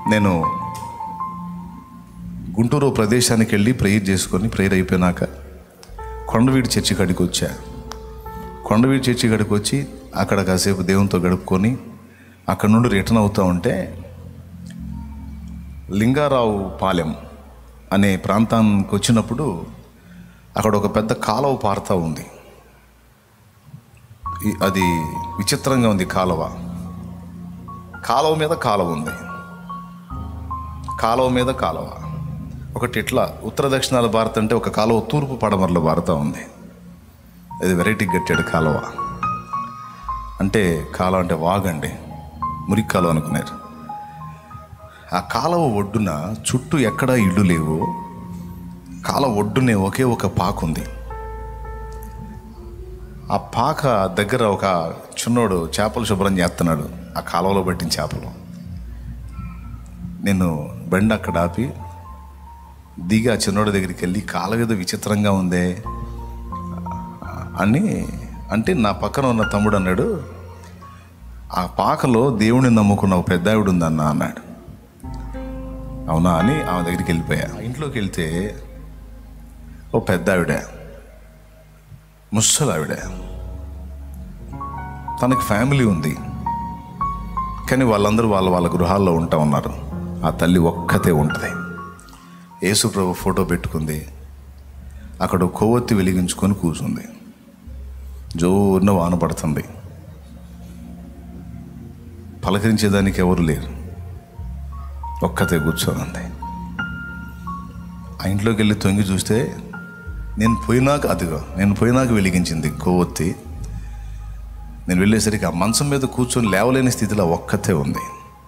నేను గుంటూరు ప్రదేశానికి వెళ్ళి ప్రేయర్ చేసుకొని ప్రేయర్ అయిపోయినాక కొండవీడి చర్చి కాడికి వచ్చా కొండవీడి చర్చి కాడికి వచ్చి అక్కడ కాసేపు దేవునితో గడుపుకొని అక్కడ నుండి రిటర్న్ అవుతూ ఉంటే లింగారావు పాలెం అనే ప్రాంతానికి వచ్చినప్పుడు అక్కడ ఒక పెద్ద కాలువ పారుతూ ఉంది ఈ- అది విచిత్రంగా ఉంది కాలువ కాలువ మీద కాలువ ఉంది కాలువ మీద కాలువ ఒకటి ఇట్లా ఉత్తర దక్షిణాల భారత్ అంటే ఒక కాలువ తూర్పు పడమరలో భారత ఉంది అది వెరైటీ కట్టాడు కాలువ అంటే కాలువ అంటే వాగండి మురికి కాలువ అనుకున్నారు ఆ కాలువ ఒడ్డున చుట్టూ ఎక్కడా ఇళ్ళు లేవు కాలువ ఒడ్డునే ఒకే ఒక పాకు ఉంది ఆ పాక దగ్గర ఒక చిన్నోడు చేపలు శుభ్రం చేస్తున్నాడు ఆ కాలువలో పట్టిన చేపలు నేను బండి అక్కడ ఆపి దిగి ఆ చిన్నోడి దగ్గరికి వెళ్ళి కాలువ ఏదో విచిత్రంగా ఉందే అని అంటే నా పక్కన ఉన్న తమ్ముడు అన్నాడు ఆ పాకలో దేవుడిని నమ్ముకున్న ఒక పెద్ద ఆవిడ ఉందన్న అన్నాడు అవునా అని ఆమె దగ్గరికి వెళ్ళిపోయా ఆ ఇంట్లోకి వెళ్తే ఓ పెద్ద ఆవిడ ముసలు ఆవిడ తనకి ఫ్యామిలీ ఉంది కానీ వాళ్ళందరూ వాళ్ళ వాళ్ళ గృహాల్లో ఉంటా ఉన్నారు ఆ తల్లి ఒక్కతే ఉంటుంది యేసుప్రభు ఫోటో పెట్టుకుంది అక్కడ కొవ్వొత్తి వెలిగించుకొని కూర్చుంది జోరున వాన పడుతుంది పలకరించేదానికి ఎవరు లేరు ఒక్కతే కూర్చొని ఉంది ఆ ఇంట్లోకి వెళ్ళి తొంగి చూస్తే నేను పోయినాక అదిగో నేను పోయినాక వెలిగించింది కొవ్వొత్తి నేను వెళ్ళేసరికి ఆ మంచం మీద కూర్చొని లేవలేని స్థితిలో ఒక్కతే ఉంది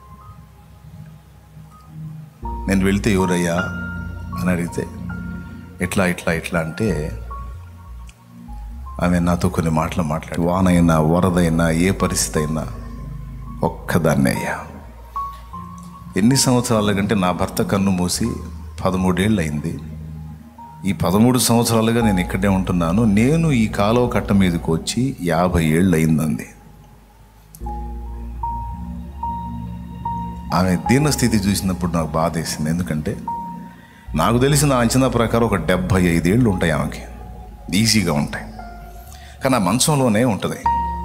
నేను వెళ్తే ఎవరయ్యా అని అడిగితే ఇట్లా ఇట్లా ఇట్లా అంటే ఆమె నాతో కొన్ని మాటలు మాట్లాడి వానైనా వరదైనా ఏ పరిస్థితి అయినా ఒక్కదాన్నే అయ్యా ఎన్ని సంవత్సరాల కంటే నా భర్త కన్ను మూసి పదమూడేళ్ళు అయింది ఈ పదమూడు సంవత్సరాలుగా నేను ఇక్కడే ఉంటున్నాను నేను ఈ కాలువ కట్ట మీదకి వచ్చి యాభై ఏళ్ళు అయిందంది ఆమె దీన స్థితి చూసినప్పుడు నాకు బాధ వేసింది ఎందుకంటే నాకు తెలిసిన అంచనా ప్రకారం ఒక డెబ్భై ఐదేళ్ళు ఉంటాయి ఆమెకి ఈజీగా ఉంటాయి కానీ ఆ మంచంలోనే ఉంటుంది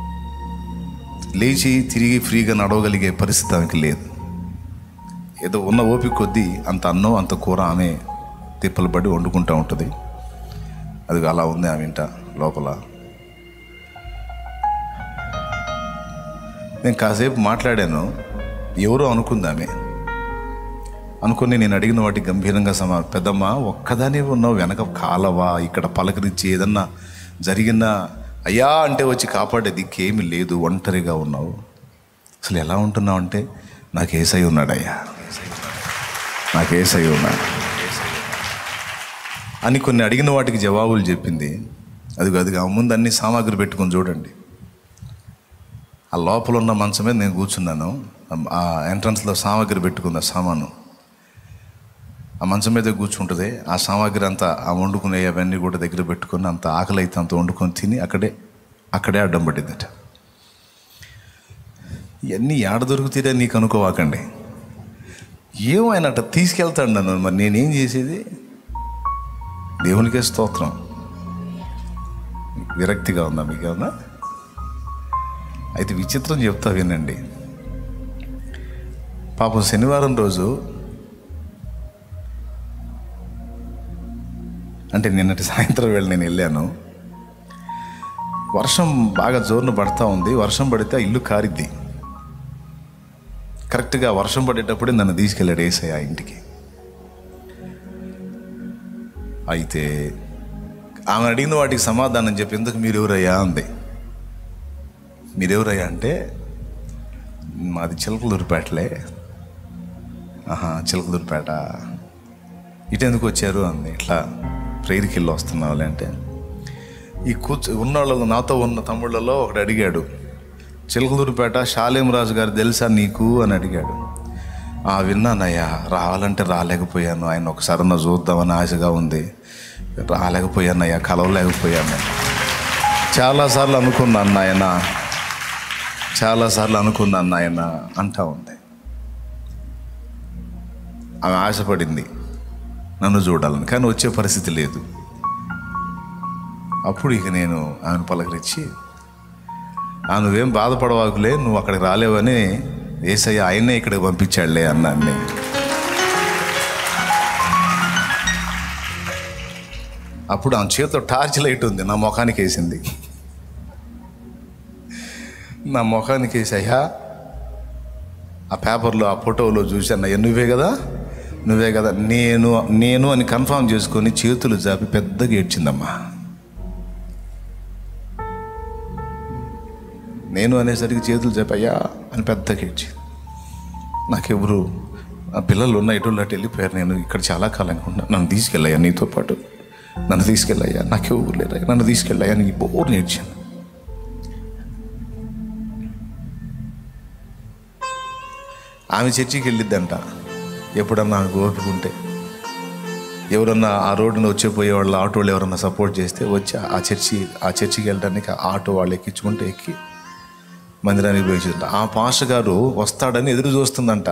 లేచి తిరిగి ఫ్రీగా నడవగలిగే పరిస్థితి ఆమెకి లేదు ఏదో ఉన్న ఓపిక కొద్దీ అంత అన్నం అంత కూర ఆమె తిప్పలు పడి వండుకుంటూ ఉంటుంది అది అలా ఉంది ఆమె ఇంట లోపల నేను కాసేపు మాట్లాడాను ఎవరో అనుకుంది ఆమె అనుకుని నేను అడిగిన వాటి గంభీరంగా సమా పెద్దమ్మ ఒక్కదానే ఉన్నావు వెనక కాలవా ఇక్కడ పలకరించి ఏదన్నా జరిగినా అయ్యా అంటే వచ్చి కాపాడే దిక్కేమీ లేదు ఒంటరిగా ఉన్నావు అసలు ఎలా ఉంటున్నావు అంటే నాకు ఏసై ఉన్నాడయ్యా నాకు ఏసై ఉన్నాడు అని కొన్ని అడిగిన వాటికి జవాబులు చెప్పింది అది అది ఆ ముందు అన్ని సామాగ్రి పెట్టుకొని చూడండి ఆ లోపల ఉన్న మంచం మీద నేను కూర్చున్నాను ఆ ఎంట్రన్స్లో సామాగ్రి పెట్టుకుంది ఆ సామాను ఆ మంచం మీద కూర్చుంటుంది ఆ సామాగ్రి అంతా ఆ వండుకునే అవన్నీ కూడా దగ్గర పెట్టుకొని అంత ఆకలి అయితే అంత వండుకొని తిని అక్కడే అక్కడే అడ్డం పడిందట ఇవన్నీ ఏడ దొరుకుతారే నీకు అనుకోవాకండి ఏమో ఆయన అట్ట తీసుకెళ్తాడు నన్ను మరి నేనేం చేసేది దేవునికే స్తోత్రం విరక్తిగా ఉందా మీకు ఏమన్నా అయితే విచిత్రం చెప్తా వినండి పాపం శనివారం రోజు అంటే నిన్నటి సాయంత్రం వేళ నేను వెళ్ళాను వర్షం బాగా జోరున పడతా ఉంది వర్షం పడితే ఆ ఇల్లు కారిద్ది కరెక్ట్గా వర్షం పడేటప్పుడే నన్ను తీసుకెళ్ళాడు ఏసయ్య ఆ ఇంటికి అయితే ఆమె అడిగిన వాటికి సమాధానం చెప్పి ఎందుకు మీరెవరయ్యా అంది మీరెవరయ్యా అంటే మాది చిలకలూరుపేటలే ఆహా చిలకలూరుపేట ఇటెందుకు వచ్చారు అంది ఇట్లా ప్రేయర్కి వెళ్ళి వస్తున్నావులే అంటే ఈ కూర్చో ఉన్నవాళ్ళు నాతో ఉన్న తమ్ముళ్ళలో ఒకడు అడిగాడు చిలకలూరుపేట షాలేం రాజు గారు తెలుసా నీకు అని అడిగాడు ఆ విన్నానయ్యా రావాలంటే రాలేకపోయాను ఆయన ఒకసారి నా చూద్దామని ఆశగా ఉంది రాలేకపోయానయ్యా కలవలేకపోయాను చాలాసార్లు అనుకున్నాను నాయన చాలాసార్లు అనుకున్నాను నాయన అంటా ఉంది ఆమె ఆశపడింది నన్ను చూడాలని కానీ వచ్చే పరిస్థితి లేదు అప్పుడు ఇక నేను ఆమెను పలకరించి ఆ నువ్వేం బాధపడవాకులే నువ్వు అక్కడికి రాలేవని ఏసయ్య ఆయన్నే ఇక్కడికి పంపించాడులే అన్నాను నేను అప్పుడు ఆమె చేతితో టార్చ్ లైట్ ఉంది నా ముఖానికి వేసింది నా ముఖానికి వేసి అయ్యా ఆ పేపర్లో ఆ ఫోటోలో చూశాను అయ్యా నువ్వే కదా నువ్వే కదా నేను నేను అని కన్ఫర్మ్ చేసుకొని చేతులు జాపి పెద్దగా ఏడ్చిందమ్మా నేను అనేసరికి చేతులు చెప్పయ్యా అని పెద్దగా ఏడ్చి నాకెవరు ఆ పిల్లలు ఉన్న ఎటు అటు వెళ్ళిపోయారు నేను ఇక్కడ చాలా కాలంగా ఉన్నా నన్ను తీసుకెళ్ళయ్యా నీతో పాటు నన్ను తీసుకెళ్ళయ్యా నాకెవరు లేరయ్యా నన్ను తీసుకెళ్ళయ్యా నీ బోర్ నేర్చాను ఆమె చర్చికి వెళ్ళిద్దంట ఎప్పుడన్నా ఆమెకు ఓపిక ఉంటే ఎవరన్నా ఆ రోడ్డున వచ్చే పోయే వాళ్ళు ఆటో వాళ్ళు ఎవరన్నా సపోర్ట్ చేస్తే వచ్చి ఆ చర్చి ఆ చర్చికి వెళ్ళడానికి ఆ ఆటో వాళ్ళు ఎక్కించుకుంటే ఎక్కి మందిరానికి పోయిందంట ఆ పాస్టర్ గారు వస్తాడని ఎదురు చూస్తుందంట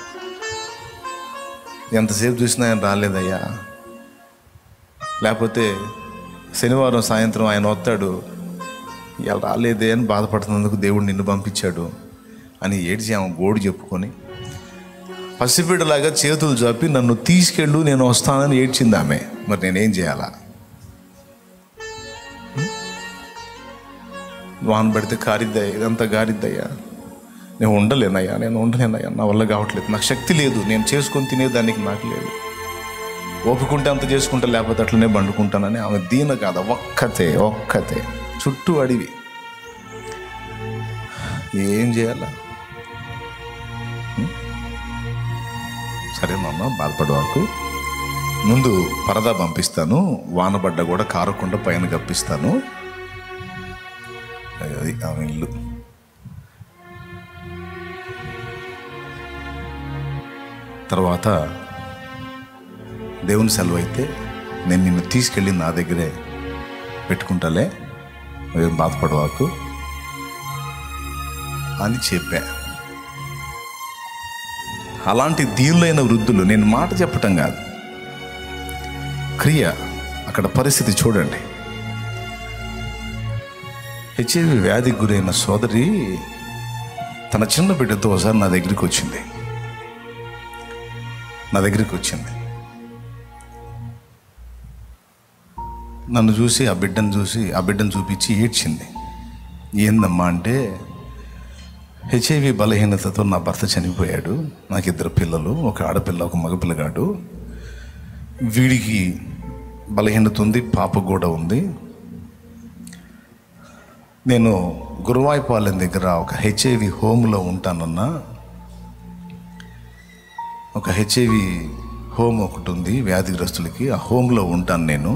ఎంతసేపు చూసినా ఆయన రాలేదయ్యా లేకపోతే శనివారం సాయంత్రం ఆయన వస్తాడు ఇలా రాలేదే అని బాధపడుతున్నందుకు దేవుడు నిన్ను పంపించాడు అని ఏడ్చి ఆమె గోడు చెప్పుకొని పసిబిడ్డలాగా చేతులు చాపి నన్ను తీసుకెళ్ళు నేను వస్తానని ఏడ్చింది ఆమె మరి నేనేం చేయాలా వాన పడితే కారిద్దయ్యా ఇదంతా గారిద్దయ్యా నేను ఉండలేనయ్యా నేను ఉండలేనయ్యా నా వల్ల కావట్లేదు నాకు శక్తి లేదు నేను చేసుకొని తినేదానికి నాకు లేదు ఓపుకుంటే అంత చేసుకుంటా లేకపోతే అట్లనే బండుకుంటానని ఆమె దీన కాదు ఒక్కతే ఒక్కతే చుట్టూ అడివి ఏం చేయాలా సరే మామ బాధపడే వరకు ముందు పరదా పంపిస్తాను వానబడ్డ కూడా కారకుండా పైన కప్పిస్తాను అది ఆమె ఇల్లు తర్వాత దేవుని సెలవు అయితే నేను నిన్ను తీసుకెళ్ళి నా దగ్గరే పెట్టుకుంటాలే ఏం బాధపడవాకు అని చెప్పా అలాంటి దీనులైన వృద్ధులు నేను మాట చెప్పటం కాదు క్రియ అక్కడ పరిస్థితి చూడండి హెచ్ఐవి వ్యాధికి గురైన సోదరి తన చిన్న బిడ్డతో ఒకసారి నా దగ్గరికి వచ్చింది నా దగ్గరికి వచ్చింది నన్ను చూసి ఆ బిడ్డను చూసి ఆ బిడ్డను చూపించి ఏడ్చింది ఏందమ్మా అంటే హెచ్ఐవి బలహీనతతో నా భర్త చనిపోయాడు నాకు ఇద్దరు పిల్లలు ఒక ఆడపిల్ల ఒక మగపిల్లగాడు వీడికి బలహీనత ఉంది పాప కూడా ఉంది నేను గురువాయిపాలెం దగ్గర ఒక హెచ్ఐవి హోమ్లో ఉంటానన్నా ఒక హెచ్ఐవి హోమ్ ఒకటి ఉంది వ్యాధిగ్రస్తులకి ఆ హోమ్లో ఉంటాను నేను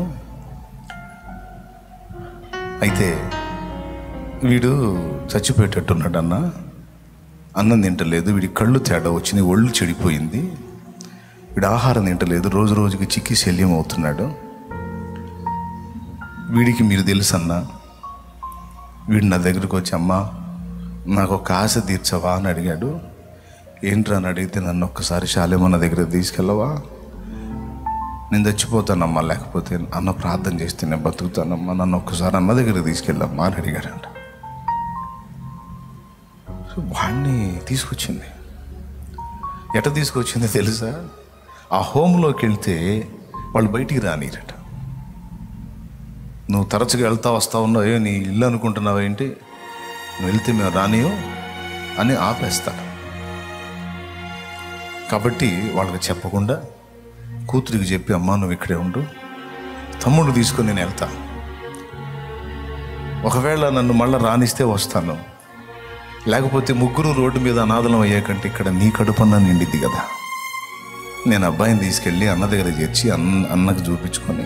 అయితే వీడు చచ్చిపోయేటట్టున్నాడన్నా అన్నం తింటలేదు వీడి కళ్ళు తేడా వచ్చింది ఒళ్ళు చెడిపోయింది వీడు ఆహారం తింటలేదు రోజు రోజుకి చిక్కి శల్యం అవుతున్నాడు వీడికి మీరు తెలుసన్నా వీడు నా దగ్గరకు వచ్చి అమ్మా నాకు ఒక ఆశ తీర్చవా అని అడిగాడు ఏంట్రా అని అడిగితే నన్ను ఒక్కసారి శాలేమన్న దగ్గర తీసుకెళ్ళవా నేను చచ్చిపోతానమ్మా లేకపోతే అన్న ప్రార్థన చేస్తే నేను బతుకుతానమ్మా నన్ను ఒక్కసారి అన్న దగ్గర తీసుకెళ్ళమ్మా అని అడిగాడంట సో వాడిని తీసుకొచ్చింది ఎట తీసుకొచ్చిందో తెలుసా ఆ హోమ్లోకి వెళ్తే వాళ్ళు బయటికి రానిరట నువ్వు తరచుగా వెళ్తా వస్తా ఉన్నావు ఏ నీ ఇల్లు అనుకుంటున్నావు ఏంటి నువ్వు వెళ్తే మేము రానియో అని ఆపేస్తారు కాబట్టి వాళ్ళకి చెప్పకుండా కూతురికి చెప్పి అమ్మా నువ్వు ఇక్కడే ఉండు తమ్ముడు తీసుకొని నేను వెళ్తా ఒకవేళ నన్ను మళ్ళీ రానిస్తే వస్తాను లేకపోతే ముగ్గురు రోడ్డు మీద అనాథలం అయ్యాకంటే ఇక్కడ నీ కడుపన్న నిండిద్ది కదా నేను అబ్బాయిని తీసుకెళ్ళి అన్న దగ్గర చేర్చి అన్న అన్నకు చూపించుకొని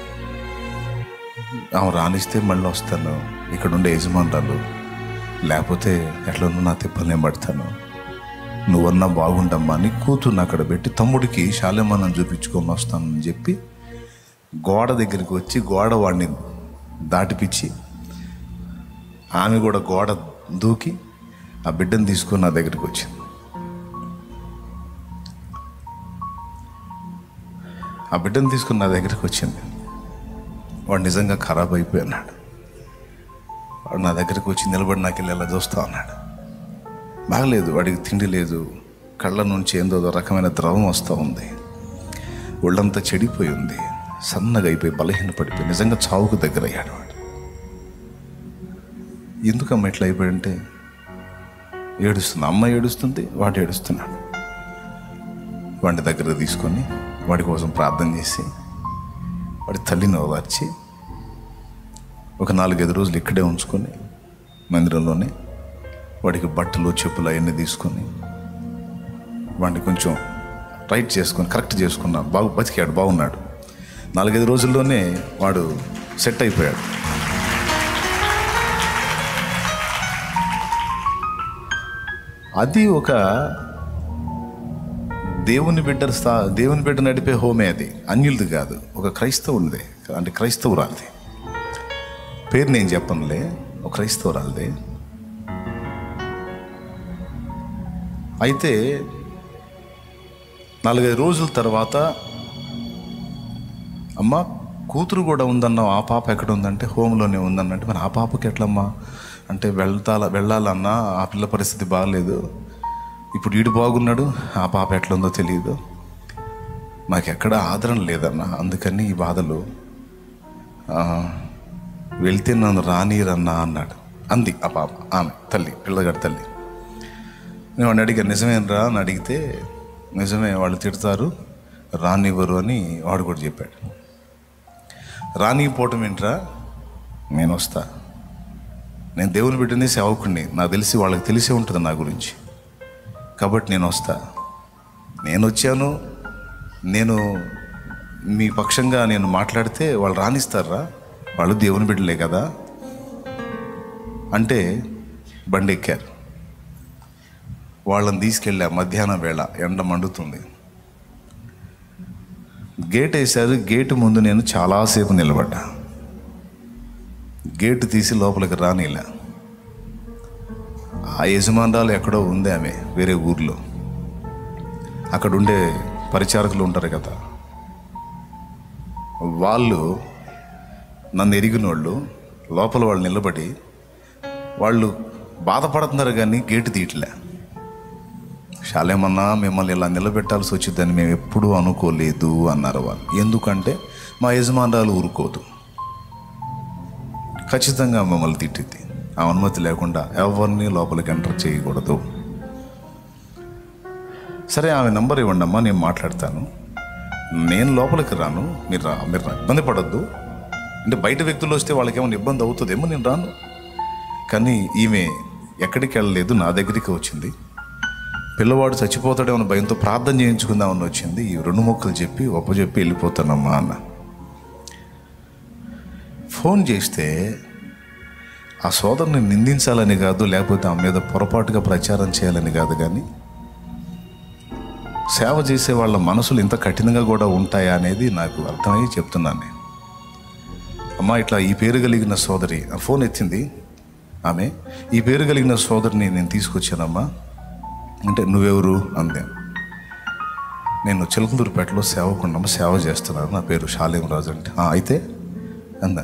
ఆమె రానిస్తే మళ్ళీ వస్తాను ఇక్కడ ఉండే యజమానురాలు లేకపోతే ఎట్లనో నా తిప్పలు నేను పడతాను నువ్వన్నా బాగుండమ్మా అని కూతుర్ని అక్కడ పెట్టి తమ్ముడికి శాలమానం చూపించుకొని వస్తానని చెప్పి గోడ దగ్గరికి వచ్చి గోడ వాడిని దాటిపిచ్చి ఆమె కూడా గోడ దూకి ఆ బిడ్డను తీసుకొని నా దగ్గరికి వచ్చింది ఆ బిడ్డను తీసుకుని నా దగ్గరికి వచ్చింది వాడు నిజంగా ఖరాబ్ అయిపోయి అన్నాడు వాడు నా దగ్గరికి వచ్చి నిలబడి నాకు వెళ్ళి ఎలా చూస్తా అన్నాడు బాగలేదు వాడికి తిండి లేదు కళ్ళ నుంచి ఏందో రకమైన ద్రవం వస్తూ ఉంది ఒళ్ళంతా చెడిపోయి ఉంది సన్నగా అయిపోయి బలహీన పడిపోయి నిజంగా చావుకు దగ్గర అయ్యాడు వాడు ఎందుకమ్మ ఇట్లా అయిపోయాడంటే ఏడుస్తుంది అమ్మ ఏడుస్తుంది వాడు ఏడుస్తున్నాడు వాడి దగ్గర తీసుకొని వాడి కోసం ప్రార్థన చేసి వాడి తల్లిని ఓదార్చి ఒక నాలుగైదు రోజులు ఇక్కడే ఉంచుకొని మందిరంలోనే వాడికి బట్టలు చెప్పులు అవన్నీ తీసుకొని వాడిని కొంచెం రైట్ చేసుకొని కరెక్ట్ చేసుకున్నా బాగు బతికాడు బాగున్నాడు నాలుగైదు రోజుల్లోనే వాడు సెట్ అయిపోయాడు అది ఒక దేవుని బిడ్డ స్థా దేవుని బిడ్డ నడిపే హోమే అది అన్యులది కాదు ఒక క్రైస్తవునిదే అంటే క్రైస్తవురాలిది పేరు నేను చెప్పనులే ఒక క్రైస్తవురాలిదే అయితే నాలుగైదు రోజుల తర్వాత అమ్మ కూతురు కూడా ఉందన్నావు ఆ పాప ఎక్కడ ఉందంటే హోమ్లోనే ఉందన్నంటే మరి ఆ పాపకి ఎట్లమ్మా అంటే వెళ్తాల వెళ్ళాలన్నా ఆ పిల్ల పరిస్థితి బాగలేదు ఇప్పుడు వీడు బాగున్నాడు ఆ పాప ఎట్లుందో తెలియదు నాకు ఎక్కడ ఆదరణ లేదన్న అందుకని ఈ బాధలు ఆ, వెళ్తే నన్ను రానీరన్నా అన్నాడు అంది ఆ పాప ఆమె తల్లి పిల్లగాడి తల్లి నేను వాడిని అడిగాను నిజమేనరా అని అడిగితే నిజమే వాళ్ళు తిడతారు రానివ్వరు అని వాడు కూడా చెప్పాడు రానిపోవటం ఏంట్రా నేను వస్తా నేను దేవుని బిడ్డని సేవకుడిని నాకు తెలిసి వాళ్ళకి తెలిసే ఉంటుంది నా గురించి కాబట్టి నేను వస్తా నేను వచ్చాను నేను మీ పక్షంగా నేను మాట్లాడితే వాళ్ళు రానిస్తారా వాళ్ళు దేవుని బిడ్డలే కదా అంటే బండి ఎక్కారు వాళ్ళని తీసుకెళ్ళా మధ్యాహ్నం వేళ ఎండ మండుతుంది గేట్ వేశారు గేటు ముందు నేను చాలాసేపు నిలబడ్డా గేటు తీసి లోపలికి రానిలా ఆ యజమానురాలు ఎక్కడో ఉంది ఆమె వేరే ఊర్లో అక్కడ ఉండే పరిచారకులు ఉంటారు కదా వాళ్ళు నన్ను ఎరిగిన వాళ్ళు లోపల వాళ్ళు నిలబడి వాళ్ళు బాధపడుతున్నారు కానీ గేటు తీయట్లే శాలేమన్నా మిమ్మల్ని ఇలా నిలబెట్టాల్సి వచ్చిందని మేము ఎప్పుడూ అనుకోలేదు అన్నారు వాళ్ళు ఎందుకంటే మా యజమానురాలు ఊరుకోదు ఖచ్చితంగా మమ్మల్ని తిట్టింది ఆ అనుమతి లేకుండా ఎవరిని లోపలికి ఎంటర్ చేయకూడదు సరే ఆమె నంబర్ ఇవ్వండి అమ్మా నేను మాట్లాడతాను నేను లోపలికి రాను మీరు రా మీరు రా- ఇబ్బంది పడద్దు అంటే బయట వ్యక్తులు వస్తే వాళ్ళకి ఏమైనా ఇబ్బంది అవుతుందేమో నేను రాను కానీ ఈమె ఎక్కడికి వెళ్ళలేదు నా దగ్గరికి వచ్చింది పిల్లవాడు చచ్చిపోతాడేమో భయంతో ప్రార్థన చేయించుకుందామని వచ్చింది ఈ రెండు మొక్కలు చెప్పి ఒప్పచెప్పి వెళ్ళిపోతానమ్మా అన్న ఫోన్ చేస్తే ఆ సోదరుని నిందించాలని కాదు లేకపోతే ఆమె మీద పొరపాటుగా ప్రచారం చేయాలని కాదు కానీ సేవ చేసే వాళ్ళ మనసులు ఇంత కఠినంగా కూడా ఉంటాయా అనేది నాకు అర్థమయ్యి చెప్తున్నాను నేను అమ్మా ఇట్లా ఈ పేరు కలిగిన సోదరి ఆ ఫోన్ ఎత్తింది ఆమె ఈ పేరు కలిగిన సోదరిని నేను తీసుకొచ్చానమ్మా అంటే నువ్వెవరు అందే నేను చిలకలూరుపేటలో సేవకుండమ్మ సేవ చేస్తున్నాను నా పేరు శాలేం రాజు అంటే "ఆ, అయితే అందా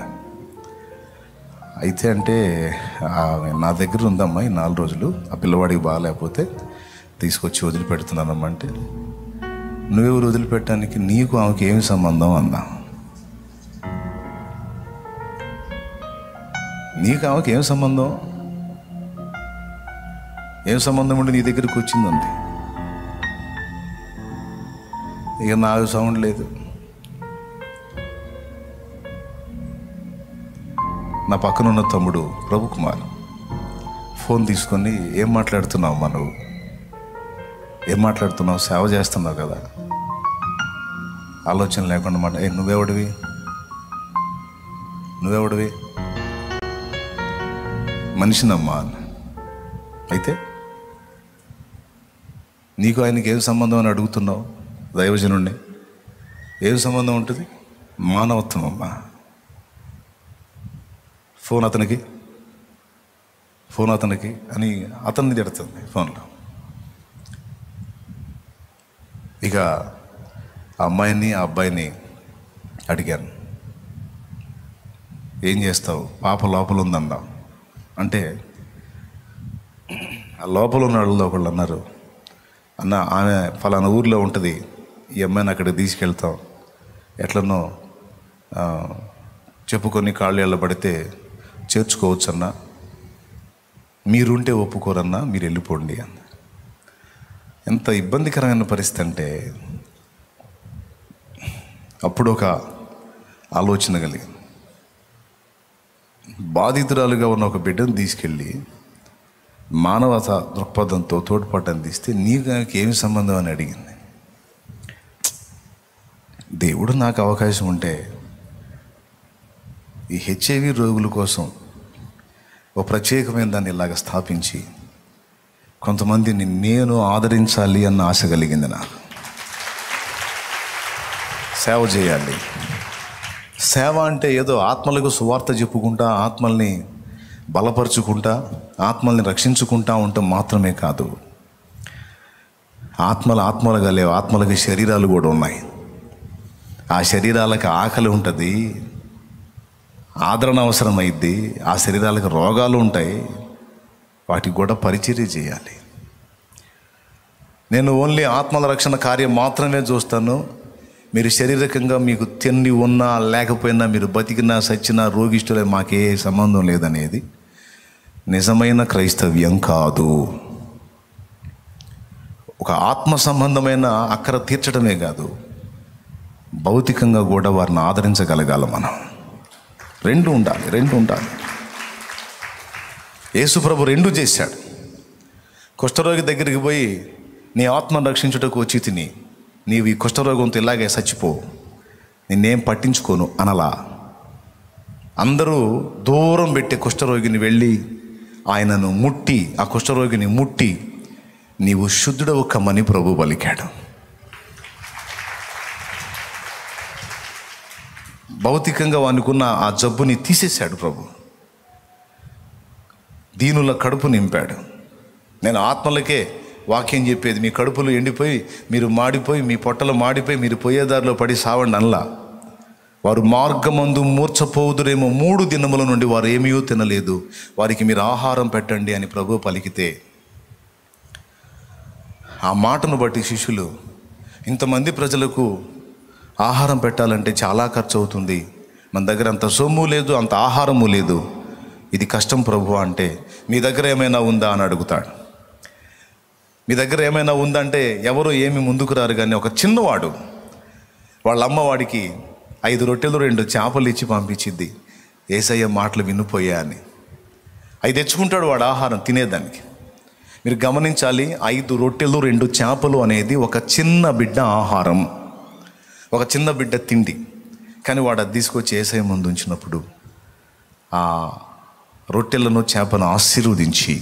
అయితే అంటే ఆమె నా దగ్గర ఉందమ్మా ఈ నాలుగు రోజులు ఆ పిల్లవాడికి బాగాలేకపోతే తీసుకొచ్చి వదిలిపెడుతున్నానమ్మా అంటే నువ్వెవరు వదిలిపెట్టడానికి నీకు ఆమెకి ఏమి సంబంధం అందా నీకు ఆమెకి ఏం సంబంధం ఏం సంబంధం ఉండి నీ దగ్గరికి వచ్చిందండి ఇక నాకు సౌండ్ లేదు నా పక్కన ఉన్న తమ్ముడు ప్రభు కుమార్ ఫోన్ తీసుకొని ఏం మాట్లాడుతున్నావు మా నువ్వు ఏం మాట్లాడుతున్నావు సేవ చేస్తున్నావు కదా ఆలోచన లేకుండా మాట ఏ నువ్వెవడివి నువ్వెవడివి మనిషినమ్మా అన్న అయితే నీకు ఆయనకి ఏం సంబంధం అని అడుగుతున్నావు దైవజనుణ్ణి ఏం సంబంధం ఉంటుంది మానవత్వం అమ్మా ఫోన్ అతనికి ఫోన్ అతనికి అని అతన్ని తిడుతుంది ఫోన్లో ఇక ఆ అమ్మాయిని ఆ అబ్బాయిని అడిగాను ఏం చేస్తావు పాప లోపల ఉందన్నా అంటే ఆ లోపల ఉన్న వాళ్ళు ఒకళ్ళు అన్నారు అన్న ఆమె ఫలానా ఊర్లో ఉంటుంది ఈ అమ్మాయిని అక్కడికి తీసుకెళ్తాం ఎట్లనో ఆ, చెప్పుకొని కాళ్ళు ఎళ్ళబడితే చేర్చుకోవచ్చు అన్న మీరుంటే ఒప్పుకోరన్నా మీరు వెళ్ళిపోండి అన్న ఎంత ఇబ్బందికరమైన పరిస్థితి అంటే అప్పుడు ఒక ఆలోచన కలిగింది బాధితురాలుగా ఉన్న ఒక బిడ్డను తీసుకెళ్ళి మానవత దృక్పథంతో తోడ్పాటు అందిస్తే నీకు నాకు ఏమి సంబంధం అని అడిగింది దేవుడు నాకు అవకాశం ఉంటే ఈ హెచ్ఐవి రోగుల కోసం ఒక ప్రత్యేకమైన దాన్ని ఇలాగ స్థాపించి కొంతమందిని నేను ఆదరించాలి అన్న ఆశ కలిగింది నాకు సేవ చేయాలి సేవ అంటే ఏదో ఆత్మలకు సువార్త చెప్పుకుంటా ఆత్మల్ని బలపరుచుకుంటా ఆత్మల్ని రక్షించుకుంటా ఉండటం మాత్రమే కాదు ఆత్మలు ఆత్మలుగా లేవు ఆత్మలకి శరీరాలు కూడా ఉన్నాయి ఆ శరీరాలకు ఆకలి ఉంటుంది ఆదరణ అవసరమైద్ది ఆ శరీరాలకు రోగాలు ఉంటాయి వాటికి కూడా పరిచర్య చేయాలి నేను ఓన్లీ ఆత్మల రక్షణ కార్యం మాత్రమే చూస్తాను మీరు శారీరకంగా మీకు తిండి ఉన్నా లేకపోయినా మీరు బతికినా సచ్చినా రోగిష్ఠులే మాకే సంబంధం లేదనేది నిజమైన క్రైస్తవ్యం కాదు ఒక ఆత్మ సంబంధమైన అక్కర తీర్చడమే కాదు భౌతికంగా కూడా వారిని ఆదరించగలగాలి మనం రెండు ఉండాలి రెండు ఉండాలి యేసుప్రభు రెండు చేశాడు కుష్ఠరోగి దగ్గరికి పోయి నీ ఆత్మను రక్షించుటకు వచ్చి తిని నీవు ఈ కుష్ఠరోగంతో ఇలాగే చచ్చిపో నిన్నేం పట్టించుకోను అనలా అందరూ దూరం పెట్టే కుష్ఠరోగిని వెళ్ళి ఆయనను ముట్టి ఆ కుష్ఠరోగిని ముట్టి నీవు శుద్ధుడవు కమ్మని ప్రభు పలికాడు భౌతికంగా వానుకున్న ఆ జబ్బుని తీసేశాడు ప్రభు దీనుల కడుపు నింపాడు నేను ఆత్మలకే వాక్యం చెప్పేది మీ కడుపులు ఎండిపోయి మీరు మాడిపోయి మీ పొట్టలు మాడిపోయి మీరు పోయేదారిలో పడి సావండి అనలా వారు మార్గమందు మూర్చపోదురేమో మూడు దినముల నుండి వారు ఏమీ తినలేదు వారికి మీరు ఆహారం పెట్టండి అని ప్రభు పలికితే ఆ మాటను బట్టి శిష్యులు ఇంతమంది ప్రజలకు ఆహారం పెట్టాలంటే చాలా ఖర్చు అవుతుంది మన దగ్గర అంత సొమ్ము లేదు అంత ఆహారము లేదు ఇది కష్టం ప్రభు అంటే మీ దగ్గర ఏమైనా ఉందా అని అడుగుతాడు మీ దగ్గర ఏమైనా ఉందంటే ఎవరు ఏమి ముందుకు రారు కానీ ఒక చిన్నవాడు వాళ్ళ అమ్మ వాడికి ఐదు రొట్టెలు రెండు చేపలు ఇచ్చి పంపించిద్ది ఏసయ్య మాటలు వినిపోయా అని అవి తెచ్చుకుంటాడు వాడు ఆహారం తినేదానికి మీరు గమనించాలి ఐదు రొట్టెలు రెండు చేపలు అనేది ఒక చిన్న బిడ్డ ఆహారం ఒక చిన్న బిడ్డ తిండి కానీ వాడు అది తీసుకొచ్చి ఏసయ్య ముందు ఉంచినప్పుడు ఆ రొట్టెలను చేపను ఆశీర్వదించి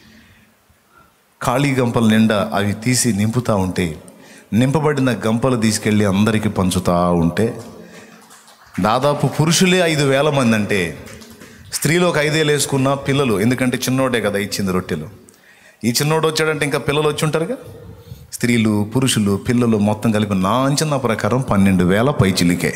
ఖాళీ గంపల నిండా అవి తీసి నింపుతూ ఉంటే నింపబడిన గంపలు తీసుకెళ్ళి అందరికీ పంచుతూ ఉంటే దాదాపు పురుషులే ఐదు వేల మంది అంటే స్త్రీలు ఒక ఐదేళ్ళు వేసుకున్న పిల్లలు ఎందుకంటే చిన్నోడే కదా ఇచ్చింది రొట్టెలు ఈ చిన్నోడు వచ్చాడంటే ఇంకా పిల్లలు వచ్చి ఉంటారుగా స్త్రీలు పురుషులు పిల్లలు మొత్తం కలిపి నా అంచనా ప్రకారం పన్నెండు వేల పైచిలికే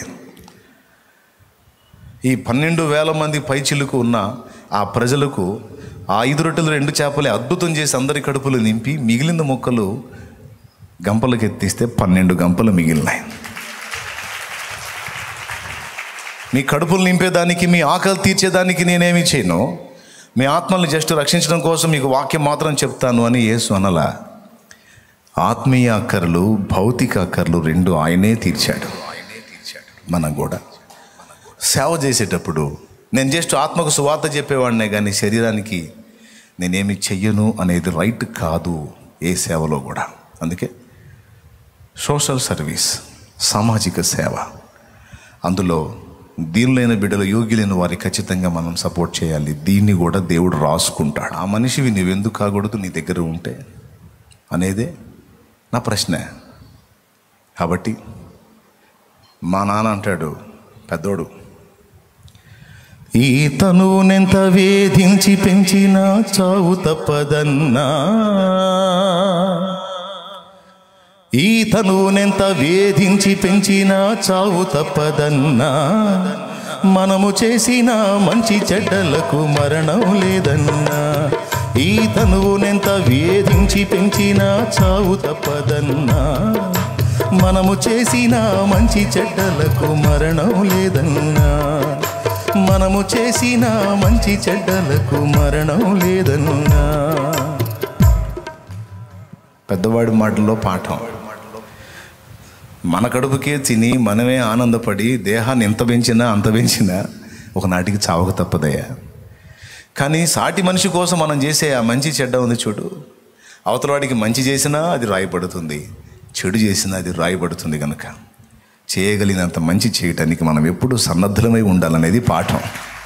ఈ పన్నెండు వేల మంది పైచిలుకు ఉన్న ఆ ప్రజలకు ఆ ఐదు రొట్టెలు రెండు చేపలే అద్భుతం చేసి అందరి కడుపులు నింపి మిగిలిన మొక్కలు గంపలకు ఎత్తిస్తే పన్నెండు గంపలు మిగిలినాయి మీ కడుపులు నింపేదానికి మీ ఆకలి తీర్చేదానికి నేనేమి చేయను మీ ఆత్మల్ని జస్ట్ రక్షించడం కోసం మీకు వాక్యం మాత్రం చెప్తాను అని యేసు అనలా ఆత్మీయ అక్కర్లు భౌతిక అక్కర్లు రెండు ఆయనే తీర్చాడు మనం కూడా సేవ చేసేటప్పుడు నేను జస్ట్ ఆత్మకు సువార్త చెప్పేవాడినే కానీ శరీరానికి నేనేమి చెయ్యను అనేది రైట్ కాదు ఏ సేవలో కూడా అందుకే సోషల్ సర్వీస్ సామాజిక సేవ అందులో దీనిలైన బిడ్డలు యోగ్యులైన వారి ఖచ్చితంగా మనం సపోర్ట్ చేయాలి దీన్ని కూడా దేవుడు రాసుకుంటాడు ఆ మనిషివి నువ్వెందుకు కాకూడదు నీ దగ్గర ఉంటే అనేదే నా ప్రశ్న కాబట్టి మా నాన్న అంటాడు పెద్దోడు ఈ తనునెంత వేధించి పెంచిన చావు తప్పదన్నా ఈ తనువునెంత వేధించి పెంచినా చావు తప్పదన్నా మనము చేసిన మంచి చెడ్డలకు మరణం లేదన్నా ఈ తనువునెంత వేధించి పెంచినా చావు తప్పదన్నా మనము చేసిన మంచి చెడ్డలకు మరణం లేదన్నా మనము చేసిన మంచి చెడ్డలకు మరణం లేదన్నా పెద్దవాడి మాటల్లో పాఠం మన కడుపుకే తిని మనమే ఆనందపడి దేహాన్ని ఎంత పెంచినా అంత పెంచినా ఒకనాటికి చావక తప్పదయ్యా కానీ సాటి మనిషి కోసం మనం చేసే ఆ మంచి చెడ్డ ఉంది చూడు అవతలవాడికి మంచి చేసినా అది రాయబడుతుంది చెడు చేసినా అది రాయబడుతుంది కనుక చేయగలిగినంత మంచి చేయటానికి మనం ఎప్పుడూ సన్నద్ధులమై ఉండాలనేది పాఠం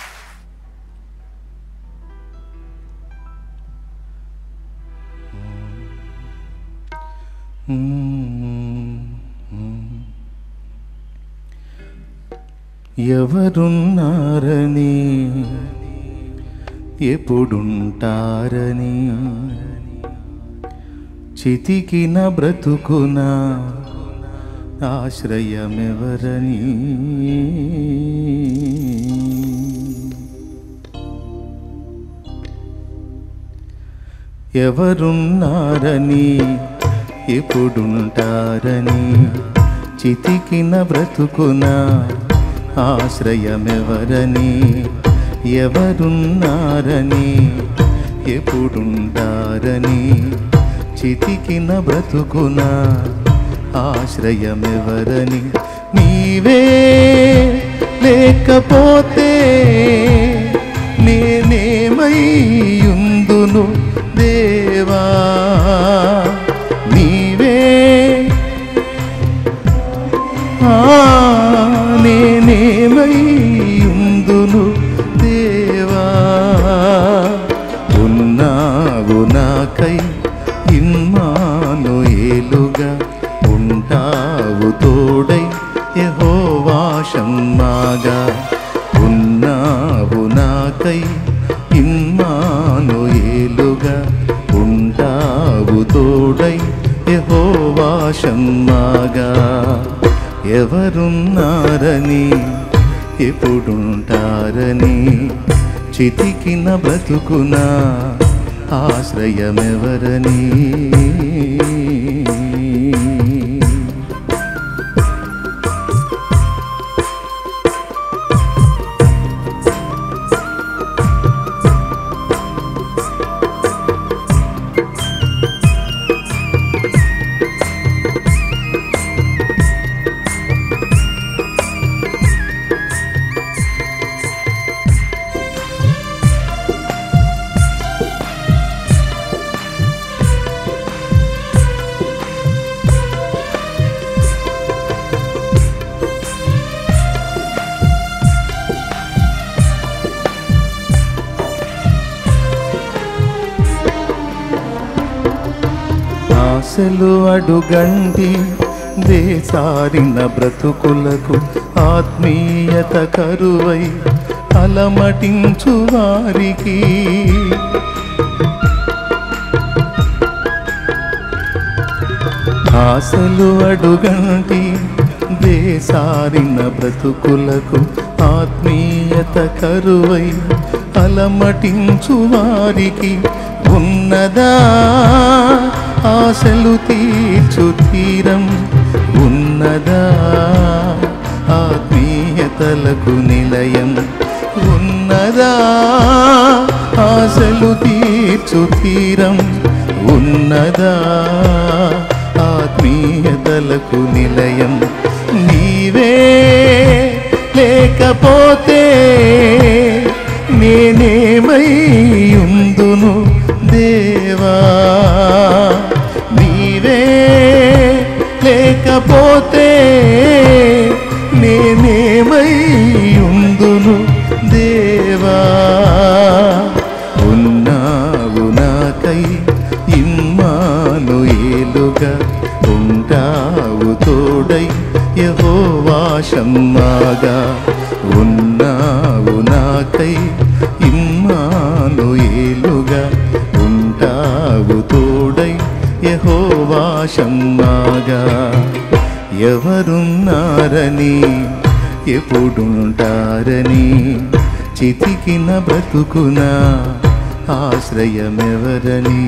ఎవరున్నారని ఎప్పుడుంటారని చితికిన బ్రతుకున ఆశ్రయమెవరని ఎవరున్నారని ఎప్పుడుంటారని చితికిన బ్రతుకున ఆశ్రయమెవరని ఎవరున్నారని ఎప్పుడుంటారని చితికిన బ్రతుకున ఆశ్రయమెవరని నీవే లేకపోతే నేనేమయ్యుందును దేవా నీవే ఆ, నేనేమయ్యుందును దేవా ఉన్నావు నాకై ఇమ్మాను ఏలుగా ఉంటావు తోడై యహోవాషమ్మాగా ఉన్నావు నాకై ఇమ్మాను ఏలుగా ఉంటావు తోడై యహోవాషమ్మాగా ఎవరున్నారని ఎప్పుడుంటారని చితికిన బ్రతుకున ఆశ్రయమెవరని ఆశలు అడుగండి వేసారిన బ్రతుకులకు ఆత్మీయత కరువై అలమటించు వారికి ఆశలు అడుగంటి వేసారిన బ్రతుకులకు ఆత్మీయత కరువై అలమటించు వారికి ఉన్నదా ఆశలు తీర్చు తీరం ఉన్నదా ఆత్మీయతలకు నిలయం ఉన్నదా ఆశలు తీర్చు తీరం ఉన్నదా ఆత్మీయతలకు నిలయం నీవే లేకపోతే నేనేమై ఉందును దేవా నీవే లేకపోతే నేనేమై ఉందును దేవా ఉన్నావు నాకై ఇమ్మాను ఏలుగా ఉంటావు తోడై యహోవాషమ్మాగా ఉన్నావు నాకై ఇమ్మాను ఏలుగా ఉంటావు తోడై యహోవా షమ్మాగా ఎవరున్నారని ఎప్పుడుంటారని చితికిన బ్రతుకున ఆశ్రయమెవరని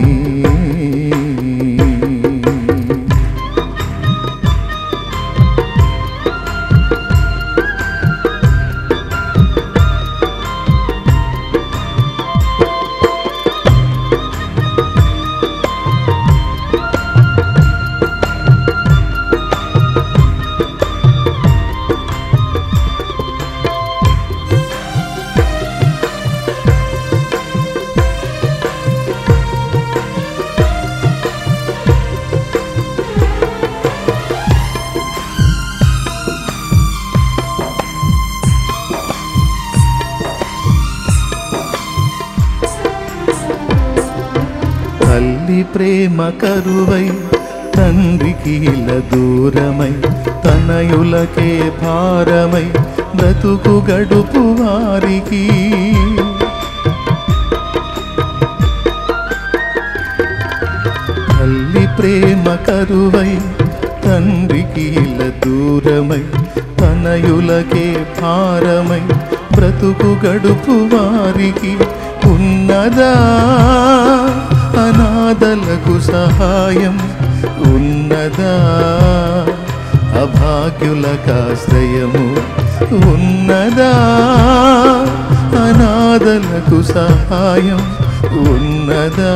తల్లి ప్రేమ కరువై తండ్రికి ఇలా దూరమై తనయులకే భారమై బ్రతుకు గడుపు వారికి తల్లి ప్రేమ కరువై తండ్రికి ఇలా దూరమై తనయులకే భారమై బ్రతుకు గడుపు వారికి ఉన్నదా అనాథలకు సహాయం ఉన్నదా అభాగ్యులకాశ్రయము ఉన్నదా అనాథలకు సహాయం ఉన్నదా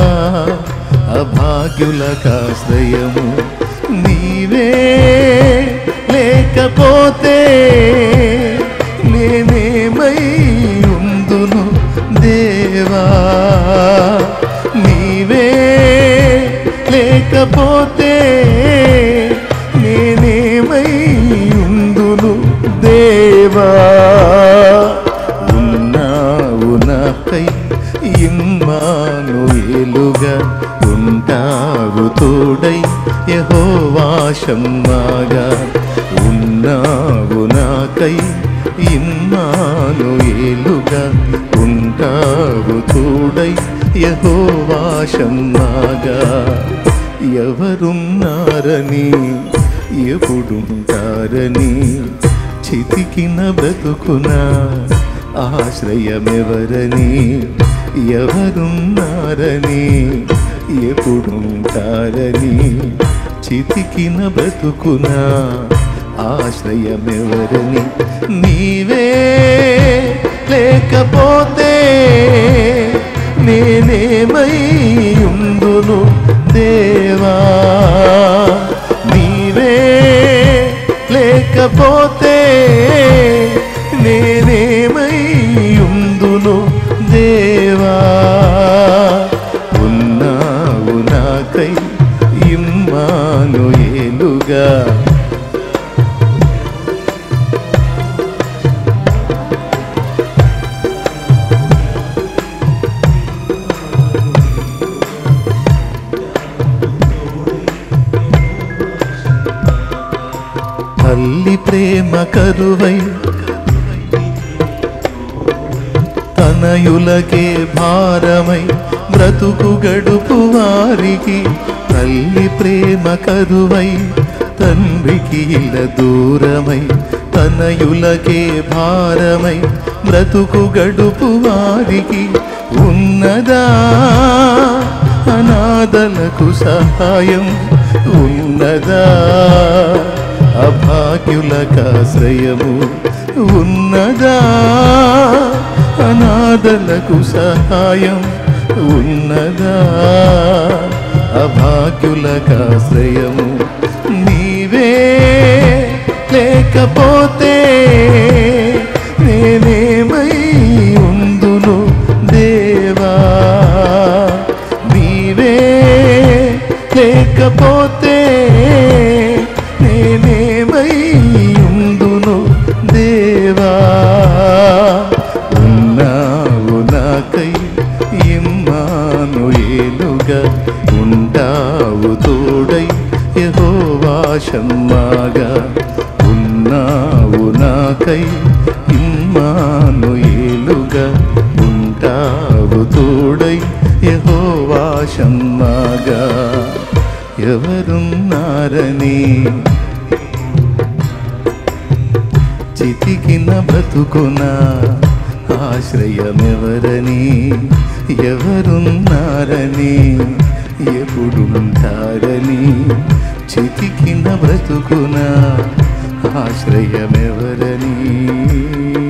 అభాగ్యులకాశ్రయము నీవే లేకపోతే నేనేమై ఉందును దేవా నీవే లేకపోతే నేనేమై ఉందును దేవా ఉన్నావు నాకై ఇమ్మాను ఏలుగా ఉంటావు తోడై యహోవాషమ్మాగా ఉన్నావు నాకై ఇమ్మాను ఏలుగా ఉంటావు తోడై యహోవాషమ్మాగా ఎవరున్నారని ఎప్పుడుంటారని చితికిన బ్రతుకున ఆశ్రయమెవరని ఎవరున్నారని ఎప్పుడుంటారని చితికిన బ్రతుకున ఆశ్రయమెవరని నీవే లేకపోతే నేనేమై ఉందును దేవా నీవే లేకపోతే నేనేమై ఉందును దేవా ఉన్నావు నాకై ఇమ్మాను ఏలుగా తల్లి ప్రేమ కరువై తనయులకే భారమై బ్రతుకు గడుపు వారికి తల్లి ప్రేమ కరువై తండ్రికి ఇల దూరమై తనయులకే భారమై బ్రతుకు గడుపు వారికి ఉన్నదా అనాథలకు సహాయం ఉన్నదా అభాగ్యులకాశ్రయము ఉన్నదా అనాథలకు సహాయం ఉన్నదా అభాగ్యులకాశ్రయము నీవే లేకపోతే నేనేమై ఉందును దేవా నీవే లేకపోతే నేనేమై ఉందును దేవా ఉన్నావు నాకై ఇమ్మాను ఏలుగా ఉంటావు తోడై యహోవాషమ్మాగా ఉన్నావు నాకై ఇమ్మాను ఏలుగా ఉంటావు తోడై యహోవా ఆకాశమ్మాగా ఎవరున్నారని చితికిన బ్రతుకున ఆశ్రయమెవరని ఎవరున్నారని ఎప్పుడుంటారని చితికిన బ్రతుకున ఆశ్రయమెవరని